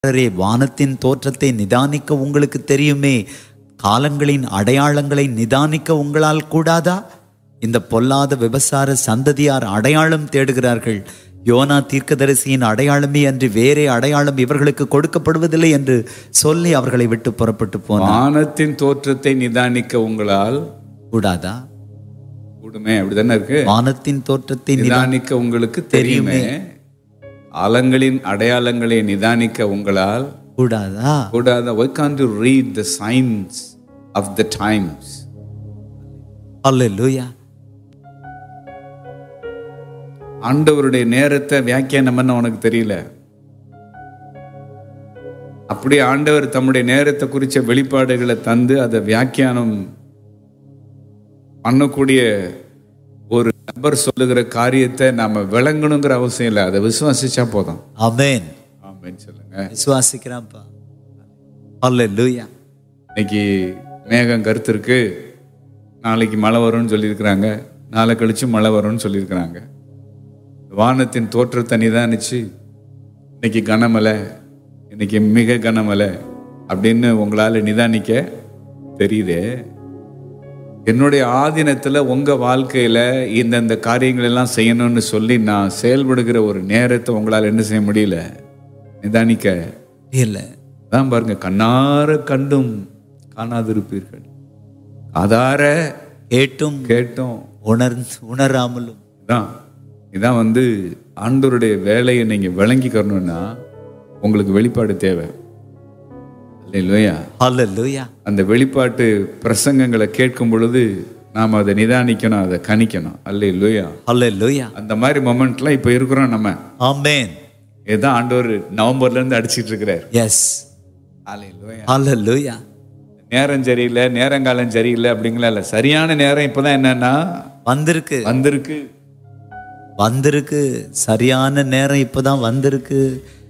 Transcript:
array, வானத்தின் தோற்றத்தை நிதானிக்க உங்களுக்கு தெரியுமே காலங்களின் அடையாளங்களை நிதானிக்க உங்களால் கூடாதா இந்த பொல்லாத விபசார சந்ததியார் அடையாளம் தேடுகிறார்கள் யோனா தீர்க்கதரிசியின் அடையாளமே அன்றி வேறே அடையாளம் இவர்களுக்கு கொடுக்கப்படுவதில்லை என்று சொல்லி அவர்களை விட்டு புறப்பட்டு போனார் வானத்தின் தோற்றத்தை நிதானிக்க உங்களால் கூடாதா கூடுமே அப்படிதானே இருக்கு வானத்தின் தோற்றத்தை நிதா- நிதானிக்க உங்களுக்கு தெரியுமே காலங்களின் அடையாளங்களை நிதானிக்க உங்களால் கூடாதா கூடாத why can't you read the signs of the times அல்லேலூயா ஆண்டவருடைய நேரத்தை வியாக்கியானம் பண்ண உனக்கு தெரியல அப்படியே ஆண்டவர் தம்முடைய நேரத்தை குறித்த வெளிப்பாடுகளை தந்து அதை வியாக்கியானம் பண்ணக்கூடிய ஒரு நபர் சொல்லுகிற காரியத்தை நாம விளங்கணுங்கிற அவசியம் இல்லை அதை விசுவாசிச்சா போதும் அமேன் ஆமென்னு சொல்லுங்க விசுவாசிக்கிறான்ப்பா அல்லேலூயா இன்னைக்கு மேகம் கருத்து இருக்கு நாளைக்கு மழை வரும்னு சொல்லியிருக்கிறாங்க நாளை கழிச்சு மழை வரும்னு சொல்லியிருக்கிறாங்க வானத்தின் தோற்றத்தை நிதானிச்சு இன்னைக்கு கனமழை இன்னைக்கு மிக கனமழை அப்படின்னு உங்களால் நிதானிக்க தெரியுதே என்னுடைய ஆதீனத்தில் உங்கள் வாழ்க்கையில் இந்தந்த காரியங்கள் எல்லாம் செய்யணும்னு சொல்லி நான் செயல்படுகிற ஒரு நேரத்தை உங்களால் என்ன செய்ய முடியல நிதானிக்க இல்லை அதான் பாருங்க கண்ணார கண்டும் காணாதிருப்பீர்கள் காதார கேட்டும் கேட்டோம் உணர்ந்து உணராமலும் இதான் இதான் வந்து ஆண்டவருடைய வேலையை நீங்க விளங்கிக்கணும்னா உங்களுக்கு வெளிப்பாடு தேவை இல்லையா அல்லேலூயா அந்த வெளிப்பாட்டு பிரசங்கங்களை கேட்கும் பொழுது நாம் அதை நிதானிக்கணும் அதை கணிக்கணும் அல்ல இல்லையா அல்லேலூயா அந்த மாதிரி மொமெண்ட்லாம் இப்போ இருக்கிறோம் நம்ம ஆமென் இதுதான் ஆண்டவர் நவம்பர்ல இருந்து அடிச்சிட்டு இருக்கிறார் எஸ் அல்ல இல்லையா அல்லேலூயா நேரம் சரியில்லை நேரங்காலம் சரியில்லை அப்படிங்களா இல்லை சரியான நேரம் இப்போதான் என்னன்னா வந்திருக்கு வந்திருக்கு வந்திருக்கு சரியான நேரம் இப்பதான் வந்திருக்கு